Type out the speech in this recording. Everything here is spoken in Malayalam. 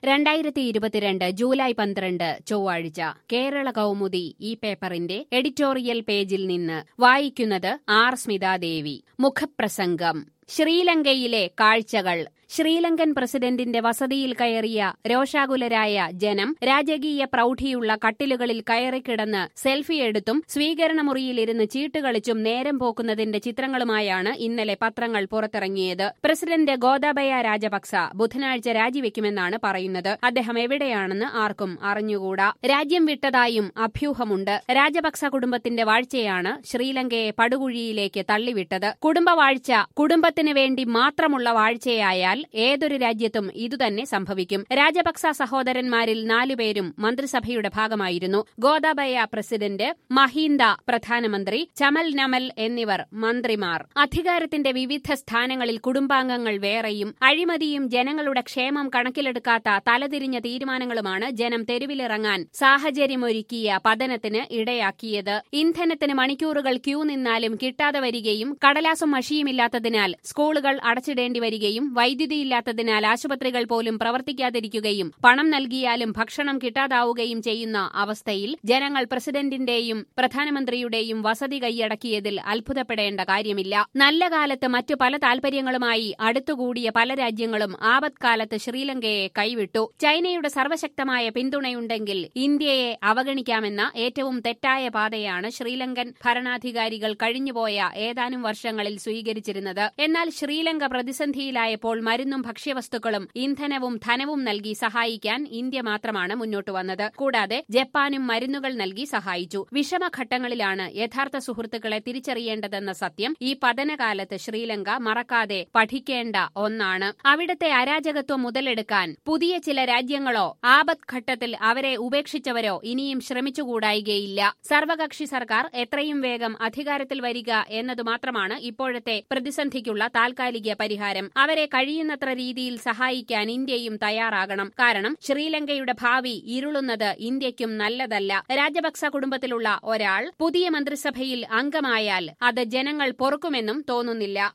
രണ്ടായിരത്തി ഇരുപത്തിരണ്ട് ജൂലൈ പന്ത്രണ്ട് ചൊവ്വാഴ്ച കേരള കൗമുദി ഈ പേപ്പറിന്റെ എഡിറ്റോറിയൽ പേജിൽ നിന്ന് വായിക്കുന്നത് ആർ സ്മിതാദേവി മുഖപ്രസംഗം ശ്രീലങ്കയിലെ കാഴ്ചകൾ ശ്രീലങ്കൻ പ്രസിഡന്റിന്റെ വസതിയിൽ കയറിയ രോഷാകുലരായ ജനം രാജകീയ പ്രൌഢിയുള്ള കട്ടിലുകളിൽ കയറിക്കിടന്ന് സെൽഫിയെടുത്തും സ്വീകരണമുറിയിലിരുന്ന് ചീട്ടുകളിച്ചും നേരം പോക്കുന്നതിന്റെ ചിത്രങ്ങളുമായാണ് ഇന്നലെ പത്രങ്ങൾ പുറത്തിറങ്ങിയത് പ്രസിഡന്റ് ഗോദാബയ രാജപക്സ ബുധനാഴ്ച രാജിവെക്കുമെന്നാണ് പറയുന്നത് അദ്ദേഹം എവിടെയാണെന്ന് ആർക്കും അറിഞ്ഞുകൂടാ രാജ്യം വിട്ടതായും അഭ്യൂഹമുണ്ട് രാജപക്സ കുടുംബത്തിന്റെ വാഴ്ചയാണ് ശ്രീലങ്കയെ പടുകുഴിയിലേക്ക് തള്ളിവിട്ടത് കുടുംബവാഴ്ച കുടുംബത്തിന് വേണ്ടി മാത്രമുള്ള വാഴ്ചയായാൽ ഏതൊരു രാജ്യത്തും ഇതുതന്നെ സംഭവിക്കും രാജപക്സ സഹോദരന്മാരിൽ നാലുപേരും മന്ത്രിസഭയുടെ ഭാഗമായിരുന്നു ഗോദാബയ പ്രസിഡന്റ് മഹീന്ദ പ്രധാനമന്ത്രി ചമൽ നമൽ എന്നിവർ മന്ത്രിമാർ അധികാരത്തിന്റെ വിവിധ സ്ഥാനങ്ങളിൽ കുടുംബാംഗങ്ങൾ വേറെയും അഴിമതിയും ജനങ്ങളുടെ ക്ഷേമം കണക്കിലെടുക്കാത്ത തലതിരിഞ്ഞ തീരുമാനങ്ങളുമാണ് ജനം തെരുവിലിറങ്ങാൻ സാഹചര്യമൊരുക്കിയ പതനത്തിന് ഇടയാക്കിയത് ഇന്ധനത്തിന് മണിക്കൂറുകൾ ക്യൂ നിന്നാലും കിട്ടാതെ വരികയും കടലാസും മഷിയുമില്ലാത്തതിനാൽ സ്കൂളുകൾ അടച്ചിടേണ്ടി വരികയും വൈദ്യുതിയില്ലാത്തതിനാൽ ആശുപത്രികൾ പോലും പ്രവർത്തിക്കാതിരിക്കുകയും പണം നൽകിയാലും ഭക്ഷണം കിട്ടാതാവുകയും ചെയ്യുന്ന അവസ്ഥയിൽ ജനങ്ങൾ പ്രസിഡന്റിന്റെയും പ്രധാനമന്ത്രിയുടെയും വസതി കൈയടക്കിയതിൽ അത്ഭുതപ്പെടേണ്ട കാര്യമില്ല നല്ല കാലത്ത് മറ്റു പല താൽപര്യങ്ങളുമായി അടുത്തുകൂടിയ പല രാജ്യങ്ങളും ആപത്കാലത്ത് ശ്രീലങ്കയെ കൈവിട്ടു ചൈനയുടെ സർവശക്തമായ പിന്തുണയുണ്ടെങ്കിൽ ഇന്ത്യയെ അവഗണിക്കാമെന്ന ഏറ്റവും തെറ്റായ പാതയാണ് ശ്രീലങ്കൻ ഭരണാധികാരികൾ കഴിഞ്ഞുപോയ ഏതാനും വർഷങ്ങളിൽ സ്വീകരിച്ചിരുന്നത് എന്നാൽ ശ്രീലങ്ക പ്രതിസന്ധിയിലായപ്പോൾ മരുന്നും ഭക്ഷ്യവസ്തുക്കളും ഇന്ധനവും ധനവും നൽകി സഹായിക്കാൻ ഇന്ത്യ മാത്രമാണ് മുന്നോട്ട് വന്നത് കൂടാതെ ജപ്പാനും മരുന്നുകൾ നൽകി സഹായിച്ചു വിഷമഘട്ടങ്ങളിലാണ് യഥാർത്ഥ സുഹൃത്തുക്കളെ തിരിച്ചറിയേണ്ടതെന്ന സത്യം ഈ പതനകാലത്ത് ശ്രീലങ്ക മറക്കാതെ പഠിക്കേണ്ട ഒന്നാണ് അവിടത്തെ അരാജകത്വം മുതലെടുക്കാൻ പുതിയ ചില രാജ്യങ്ങളോ ആപത്ഘട്ടത്തിൽ അവരെ ഉപേക്ഷിച്ചവരോ ഇനിയും ശ്രമിച്ചുകൂടായികയില്ല സർവകക്ഷി സർക്കാർ എത്രയും വേഗം അധികാരത്തിൽ വരിക എന്നതു മാത്രമാണ് ഇപ്പോഴത്തെ പ്രതിസന്ധിക്കുള്ള താൽക്കാലിക പരിഹാരം അവരെ കഴിയുന്നത്ര രീതിയിൽ സഹായിക്കാൻ ഇന്ത്യയും തയ്യാറാകണം കാരണം ശ്രീലങ്കയുടെ ഭാവി ഇരുളുന്നത് ഇന്ത്യക്കും നല്ലതല്ല രാജപക്സ കുടുംബത്തിലുള്ള ഒരാൾ പുതിയ മന്ത്രിസഭയിൽ അംഗമായാൽ അത് ജനങ്ങൾ പൊറുക്കുമെന്നും തോന്നുന്നില്ല